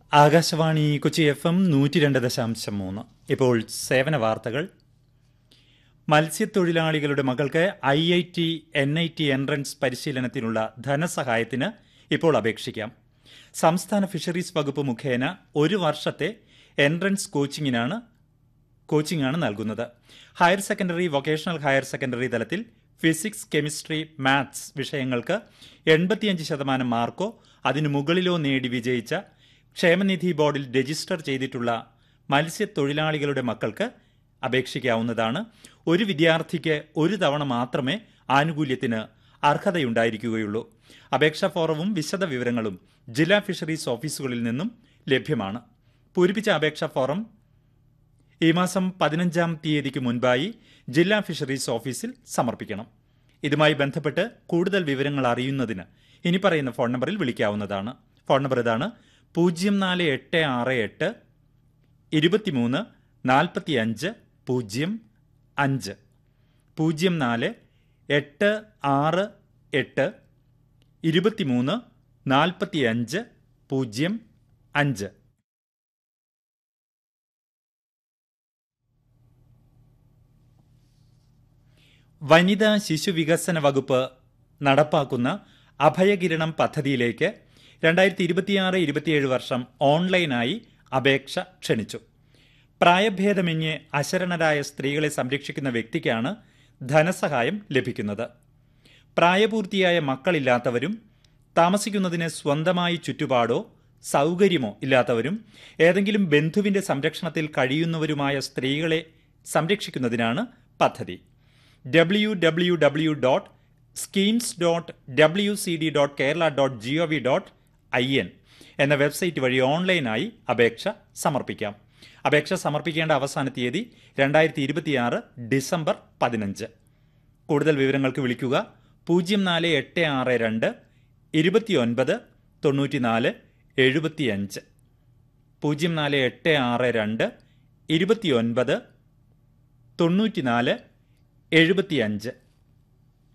Akashvani Kochi F M നൂറ്റി രണ്ട് ദശാംശം മൂന്ന് ഇപ്പോൾ സേവന വാർത്തകൾ മത്സ്യത്തൊഴിലാളികളുടെ മക്കൾക്ക് I I T N I T entrance പരിശീലനത്തിനുള്ള ധനസഹായത്തിന് ഇപ്പോൾ അപേക്ഷിക്കാം സംസ്ഥാന ഫിഷറീസ് വകുപ്പ് മുഖേന ഒരു വർഷത്തെ എൻട്രൻസ് കോച്ചിങ്ങിനാണ് കോച്ചിങ്ങാണ് നൽകുന്നത് higher secondary vocational higher secondary തലത്തിൽ ഫിസിക്സ് കെമിസ്ട്രി മാത്സ് വിഷയങ്ങൾക്ക് എൺപത്തിയഞ്ച് ശതമാനം മാർക്കോ അതിനു മുകളിലോ നേടി വിജയിച്ച ക്ഷേമനിധി ബോർഡിൽ രജിസ്റ്റർ ചെയ്തിട്ടുള്ള മത്സ്യത്തൊഴിലാളികളുടെ മക്കൾക്ക് അപേക്ഷിക്കാവുന്നതാണ് ഒരു വിദ്യാർത്ഥിക്ക് ഒരു തവണ മാത്രമേ ആനുകൂല്യത്തിന് അർഹതയുണ്ടായിരിക്കുകയുള്ളൂ അപേക്ഷാ ഫോറവും വിശദ വിവരങ്ങളും ജില്ലാ ഫിഷറീസ് ഓഫീസുകളിൽ നിന്നും ലഭ്യമാണ് പൂരിപ്പിച്ച അപേക്ഷാ ഫോറം ഈ മാസം പതിനഞ്ചാം തീയതിക്ക് മുൻപായി ജില്ലാ ഫിഷറീസ് ഓഫീസിൽ സമർപ്പിക്കണം ഇതുമായി ബന്ധപ്പെട്ട് കൂടുതൽ വിവരങ്ങൾ അറിയുന്നതിന് ഇനി പറയുന്ന ഫോൺ നമ്പറിൽ വിളിക്കാവുന്നതാണ് ഫോൺ നമ്പർ ഇതാണ് പൂജ്യം നാല് എട്ട് ആറ് എട്ട് ഇരുപത്തിമൂന്ന് നാൽപ്പത്തി അഞ്ച് പൂജ്യം അഞ്ച് പൂജ്യം നാല് എട്ട് ആറ് എട്ട് ഇരുപത്തിമൂന്ന് നാൽപ്പത്തി അഞ്ച് പൂജ്യം അഞ്ച് വനിതാ ശിശു വികസന വകുപ്പ് നടപ്പാക്കുന്ന അഭയകിരണം പദ്ധതിയിലേക്ക് രണ്ടായിരത്തി ഇരുപത്തിയാറ് ഇരുപത്തിയേഴ് വർഷം ഓൺലൈനായി അപേക്ഷ ക്ഷണിച്ചു പ്രായഭേദമന്യേ അശരണരായ സ്ത്രീകളെ സംരക്ഷിക്കുന്ന വ്യക്തിക്കാണ് ധനസഹായം ലഭിക്കുന്നത് പ്രായപൂർത്തിയായ മക്കളില്ലാത്തവരും താമസിക്കുന്നതിന് സ്വന്തമായി ചുറ്റുപാടോ സൗകര്യമോ ഇല്ലാത്തവരും ഏതെങ്കിലും ബന്ധുവിന്റെ സംരക്ഷണത്തിൽ കഴിയുന്നവരുമായ സ്ത്രീകളെ സംരക്ഷിക്കുന്നതിനാണ് പദ്ധതി W W W dot schemes dot W C D dot Kerala dot G O V dot I N എന്ന വെബ്സൈറ്റ് വഴി ഓൺലൈനായി അപേക്ഷ സമർപ്പിക്കാം അപേക്ഷ സമർപ്പിക്കേണ്ട അവസാന തീയതി രണ്ടായിരത്തി ഇരുപത്തിയാറ് ഡിസംബർ പതിനഞ്ച് കൂടുതൽ വിവരങ്ങൾക്ക് വിളിക്കുക പൂജ്യം നാല് എട്ട് ആറ് രണ്ട് ഇരുപത്തിയൊൻപത് തൊണ്ണൂറ്റിനാല് എഴുപത്തിയഞ്ച് പൂജ്യം നാല് എട്ട് ആറ് രണ്ട് ഇരുപത്തിയൊൻപത് തൊണ്ണൂറ്റിനാല് എഴുപത്തിയഞ്ച്